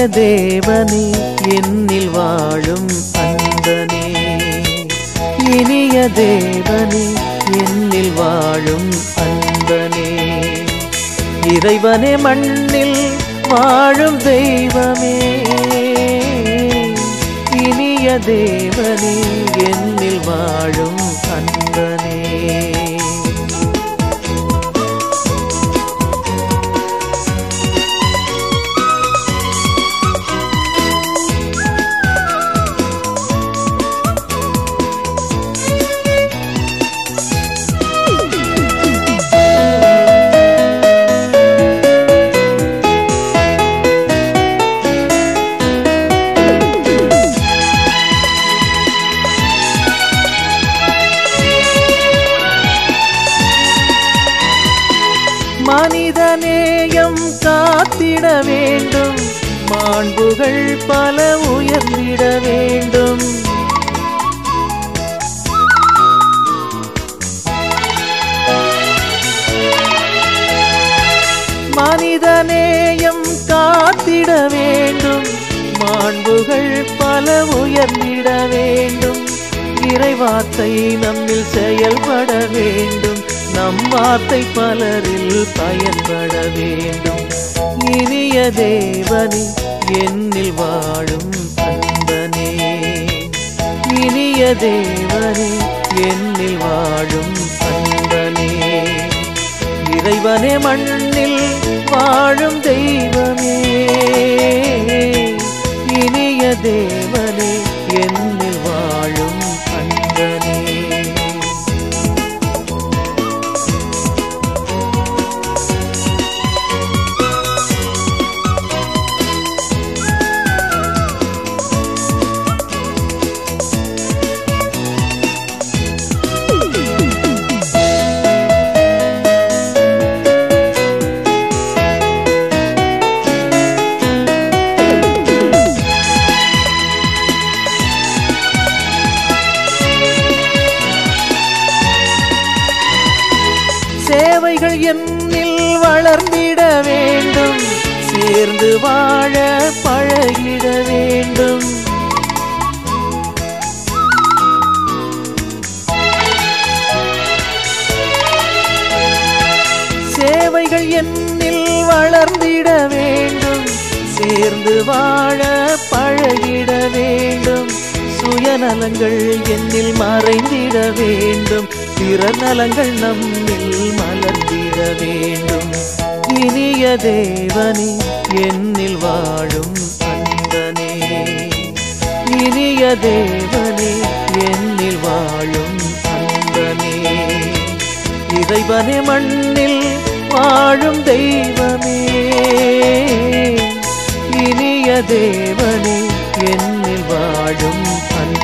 தேவனே என்னில் வாழும் அன்பனே இனிய தேவனே என்னில் வாழும் அன்பனே இறைவனே மண்ணில் வாழும் தெய்வமே இனிய தேவனே என்னில் வாழும் அன்பனே மனிதநேயம் காத்திட வேண்டும் மாண்புகள் பல உயர்ந்திட வேண்டும் மனிதநேயம் காத்திட வேண்டும் மாண்புகள் பல உயர்ந்திட வேண்டும் இறைவார்த்தை நம்மில் செயல்பட வேண்டும் நம் வார்த்தை பலரில் பயன்பட வேண்டும் இனிய தேவனே என்னில் வாழும் அன்பனே இனிய தேவனே என்னில் வாழும் அன்பனே இறைவனே மண்ணில் வாழும் தெய்வமே இனிய தேவனே என்னில் வாழும் அன்பனே சேவைகள் என்னில் வளர்ந்திட வேண்டும் சேர்ந்து வாழ பழகிட வேண்டும் சேவைகள் என்னில் வளர்ந்திட வேண்டும் சேர்ந்து வாழ பழகிட வேண்டும் சுயநலங்கள் என்னில் மறைந்திட வேண்டும் பிறர் நலங்கள் நம்மில் மலர்ந்திட வேண்டும் இனிய தேவனே என்னில் வாழும் அன்பனே இனிய தேவனே என்னில் வாழும் அன்பனே இறைவனே மண்ணில் வாழும் தெய்வமே இனிய தேவனே என்னில் வாழும் அன்பனே